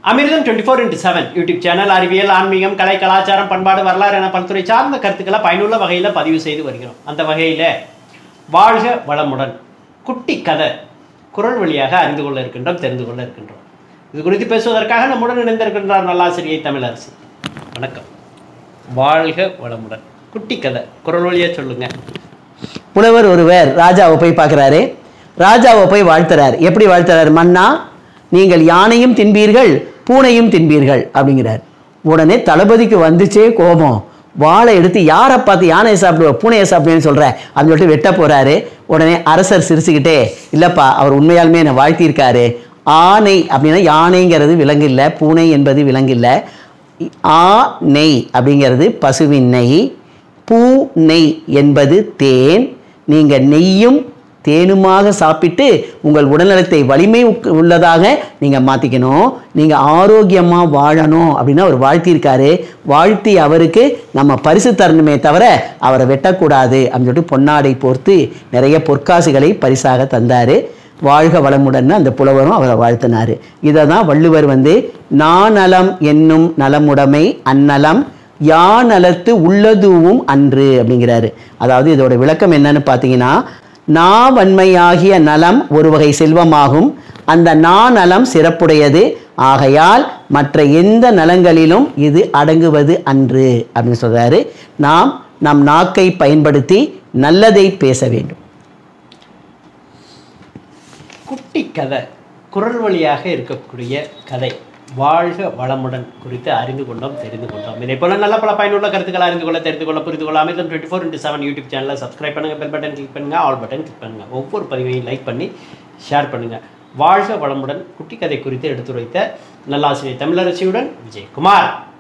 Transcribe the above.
அமிர்தம் twenty four into seven YouTube channel அறிவியல் ஆன்மீகம் கலை கலாச்சாரம் பண்பாடு வரலாறு என பல்துறை சார்ந்த கருத்துக்களை பயனுள்ள வகையில் பதிவு செய்து வருகிறோம் அந்த வகையில் வாழ்க வளமுடன் குட்டி கதை குரல் வழியாக அறிந்து கொள்ள இருக்கின்றோம் தெரிந்து கொள்ள இருக்கின்றோம் இது குறித்து பேசுவதற்காக நம்முடன் இணைந்திருக்கின்றார் நல்லாசிரியை தமிழரசி வணக்கம் வாழ்க வளமுடன் குட்டி கதை குரல் வழியாக சொல்லுங்க புலவர் ஒருவர் ராஜாவை போய் பார்க்குறாரு ராஜாவை போய் வாழ்த்துறார் எப்படி வாழ்த்துறாரு மன்னா நீங்கள் யானையும் தின்பீர்கள் பூனையும் தின்பீர்கள் அப்படிங்கிறார் உடனே தளபதிக்கு வந்துச்சே கோபம் வாளை எடுத்து யாரை பார்த்து யானையை சாப்பிடுவ பூனையை சாப்பிடுவேன்னு சொல்ற அப்படின்னு சொல்லிட்டு வெட்ட போறாரு உடனே அரசர் சிரிச்சுக்கிட்டே இல்லப்பா அவர் உண்மையாலுமே என்னை வாழ்த்தியிருக்காரு ஆனை அப்படின்னா யானைங்கிறது விலங்கு இல்லை பூனை என்பது விலங்கு இல்லை ஆ நெய் அப்படிங்கிறது பசுவின் நெய் பூ நெய் என்பது தேன் நீங்கள் நெய்யும் தேனுமாக சாப்பிட்டு உங்கள் உடல்நலத்தை வலிமை உக்- உள்ளதாக நீங்கள் மாற்றிக்கணும் நீங்கள் ஆரோக்கியமாக வாழணும் அப்படின்னு அவர் வாழ்த்தியிருக்காரு வாழ்த்தி அவருக்கு நம்ம பரிசு தரணுமே தவிர அவரை வெட்டக்கூடாது அப்படின்னு சொல்லிட்டு பொன்னாடை போர்த்து நிறைய பொற்காசுகளை பரிசாக தந்தார் வாழ்க வளமுடன் அந்த புலவரும் அவரை வாழ்த்தினார் இதை தான் வள்ளுவர் வந்து நாநலம் என்னும் நலமுடைமை அந்நலம் யா நலத்து உள்ளதுவும் அன்று அப்படிங்கிறாரு அதாவது இதோட விளக்கம் என்னன்னு பார்த்தீங்கன்னா நாவன்மையாகிய நலம் ஒரு வகை செல்வமாகும் அந்த நாநலம் சிறப்புடையது ஆகையால் மற்ற எந்த நலங்களிலும் இது அடங்குவது அன்று அப்படின்னு சொல்றாரு நாம் நம் நாக்கை பயன்படுத்தி நல்லதை பேச வேண்டும் குட்டி கதை குரல் வழியாக இருக்கக்கூடிய கதை வாழ்க வளமுடன் குறித்து அறிந்து கொண்டோம் தெரிந்து கொண்டோம் இதே போல நல்ல பல பயனுள்ள கருத்துக்களை அறிந்து கொள்ள தெரிந்து கொள்ள புரிந்து கொள்ள Amirtham twenty four into seven YouTube சேனலை சப்ஸ்கிரைப் பண்ணுங்க பெல் பட்டன் கிளிக் பண்ணுங்க ஆல் பட்டன் கிளிக் பண்ணுங்க ஒவ்வொரு பதிவையும் லைக் பண்ணி ஷேர் பண்ணுங்க வாழ்க வளமுடன் குட்டி கதை குறித்து எடுத்துரைத்த நல்லாசிரியர் தமிழரசியுடன் விஜயகுமார்